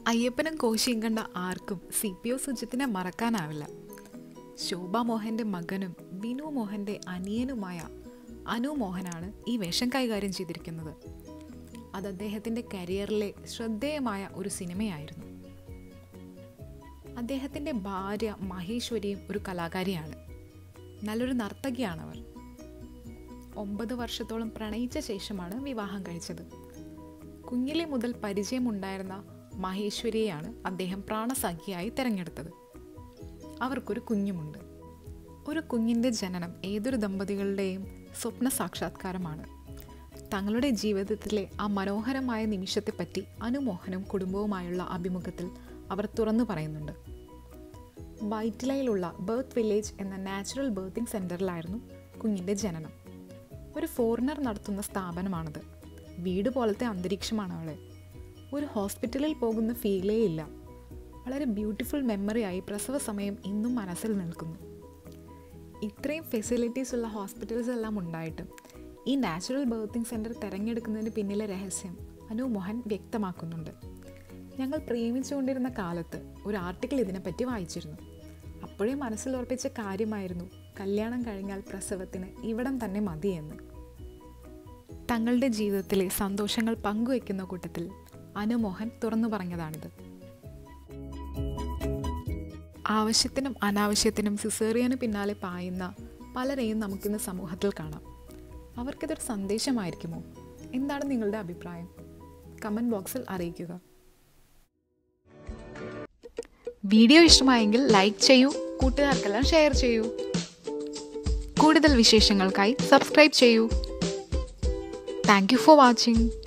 അയ്യപ്പനും കോശിയും കണ്ട ആർക്കും സി പി ഒ സുജിത്തിനെ മറക്കാനാവില്ല ശോഭ മോഹൻ്റെ മകനും വിനു മോഹൻ്റെ അനിയനുമായ അനു മോഹനാണ് ഈ വേഷം കൈകാര്യം ചെയ്തിരിക്കുന്നത് അത് അദ്ദേഹത്തിൻ്റെ കരിയറിലെ ശ്രദ്ധേയമായ ഒരു സിനിമയായിരുന്നു അദ്ദേഹത്തിൻ്റെ ഭാര്യ മഹേശ്വരിയും ഒരു കലാകാരിയാണ് നല്ലൊരു നർത്തകിയാണവർ ഒമ്പത് വർഷത്തോളം പ്രണയിച്ച ശേഷമാണ് വിവാഹം കഴിച്ചത് കുഞ്ഞിലെ മുതൽ പരിചയമുണ്ടായിരുന്ന മഹേശ്വരിയെയാണ് അദ്ദേഹം പ്രാണസഖിയായി തിരഞ്ഞെടുത്തത് അവർക്കൊരു കുഞ്ഞുമുണ്ട് ഒരു കുഞ്ഞിൻ്റെ ജനനം ഏതൊരു ദമ്പതികളുടെയും സ്വപ്ന സാക്ഷാത്കാരമാണ് തങ്ങളുടെ ജീവിതത്തിലെ ആ മനോഹരമായ നിമിഷത്തെപ്പറ്റി അനുമോഹനും കുടുംബവുമായുള്ള അഭിമുഖത്തിൽ അവർ തുറന്നു പറയുന്നുണ്ട് വൈറ്റിലയിലുള്ള ബർത്ത് വില്ലേജ് എന്ന നാച്ചുറൽ ബർത്തിങ് സെൻറ്ററിലായിരുന്നു കുഞ്ഞിൻ്റെ ജനനം ഒരു ഫോറിനർ നടത്തുന്ന സ്ഥാപനമാണത് വീട് പോലത്തെ അന്തരീക്ഷമാണ് അവളെ ഒരു ഹോസ്പിറ്റലിൽ പോകുന്ന ഫീലേ ഇല്ല വളരെ ബ്യൂട്ടിഫുൾ മെമ്മറിയായി പ്രസവ സമയം ഇന്നും മനസ്സിൽ നിൽക്കുന്നു ഇത്രയും ഫെസിലിറ്റീസ് ഉള്ള ഹോസ്പിറ്റൽസ് എല്ലാം ഉണ്ടായിട്ടും ഈ നാച്ചുറൽ ബർത്തിങ് സെൻറ്റർ തിരഞ്ഞെടുക്കുന്നതിന് പിന്നിലെ രഹസ്യം അനു മോഹൻ വ്യക്തമാക്കുന്നുണ്ട് ഞങ്ങൾ പ്രേമിച്ചുകൊണ്ടിരുന്ന കാലത്ത് ഒരു ആർട്ടിക്കിൾ ഇതിനെപ്പറ്റി വായിച്ചിരുന്നു അപ്പോഴേ മനസ്സിൽ ഉറപ്പിച്ച കാര്യമായിരുന്നു കല്യാണം കഴിഞ്ഞാൽ പ്രസവത്തിന് ഇവിടം തന്നെ മതിയെന്ന് തങ്ങളുടെ ജീവിതത്തിലെ സന്തോഷങ്ങൾ പങ്കുവെക്കുന്ന കൂട്ടത്തിൽ അനുമോഹൻ തുറന്നു പറഞ്ഞതാണിത് ആവശ്യത്തിനും അനാവശ്യത്തിനും സിസേറിയന് പിന്നാലെ പായുന്ന പലരെയും നമുക്കിന്ന് സമൂഹത്തിൽ കാണാം അവർക്കിതൊരു സന്ദേശമായിരിക്കുമോ എന്താണ് നിങ്ങളുടെ അഭിപ്രായം കമൻറ്റ് ബോക്സിൽ അറിയിക്കുക വീഡിയോ ഇഷ്ടമായെങ്കിൽ ലൈക്ക് ചെയ്യൂ കൂട്ടുകാർക്കെല്ലാം ഷെയർ ചെയ്യൂ കൂടുതൽ വിശേഷങ്ങൾക്കായി സബ്സ്ക്രൈബ് ചെയ്യൂ താങ്ക് യു ഫോർ വാച്ചിങ്